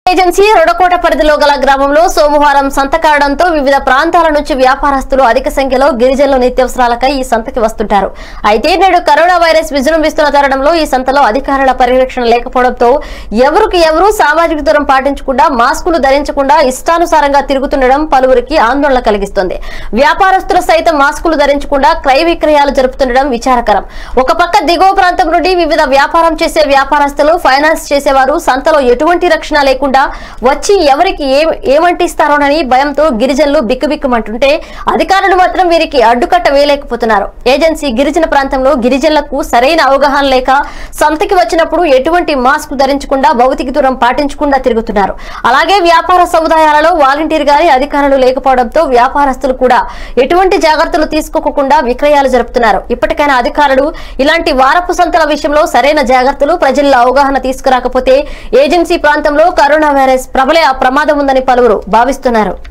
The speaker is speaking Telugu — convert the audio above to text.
ఏజెన్సీ రొడకోట పరిధిలో గల గ్రామంలో సోమవారం సంత కావడంతో వివిధ ప్రాంతాల నుంచి వ్యాపారస్తులు అధిక సంఖ్యలో గిరిజనుల నిత్యావసరాలకై ఈ సంతకి వస్తుంటారు అయితే నేడు కరోనా వైరస్ విజృంభిస్తున్న తరుణంలో ఈ సంతలో అధికారుల పర్యవేక్షణ లేకపోవడంతో ఎవరికి ఎవరు సామాజిక దూరం పాటించకుండా మాస్కులు ధరించకుండా ఇష్టానుసారంగా తిరుగుతుండడం పలువురికి ఆందోళన కలిగిస్తుంది వ్యాపారస్తులు సైతం మాస్కులు ధరించకుండా క్రయ విక్రయాలు జరుపుతుండడం విచారకరం ఒక పక్క దిగువ ప్రాంతం నుండి వివిధ వ్యాపారం చేసే వ్యాపారస్తులు ఫైనాన్స్ చేసేవారు సంతలో ఎటువంటి రక్షణ లేకుండా వచ్చి ఎవరికి ఏం ఏమంటిస్తారోనని భయంతో గిరిజనులు బిక్కుబిక్కుమంటుంటే అధికారులు మాత్రం వీరికి అడ్డుకట్ట వేయలేకపోతున్నారు ఏజెన్సీ గిరిజన ప్రాంతంలో గిరిజనులకు సరైన అవగాహన లేక సంతకి వచ్చినప్పుడు ఎటువంటి మాస్క్ ధరించకుండా భౌతిక దూరం పాటించకుండా తిరుగుతున్నారు అలాగే వ్యాపార సముదాయాలలో వాలంటీర్ గారి అధికారులు లేకపోవడంతో వ్యాపారస్తులు కూడా ఎటువంటి జాగ్రత్తలు తీసుకోకుండా విక్రయాలు జరుపుతున్నారు ఇప్పటికైనా అధికారులు ఇలాంటి వారపు సంతల విషయంలో సరైన జాగ్రత్తలు ప్రజల్లో అవగాహన తీసుకురాకపోతే ఏజెన్సీ ప్రాంతంలో కరోనా వైరస్ ప్రబలే ప్రమాదం ఉందని పలువురు భావిస్తున్నారు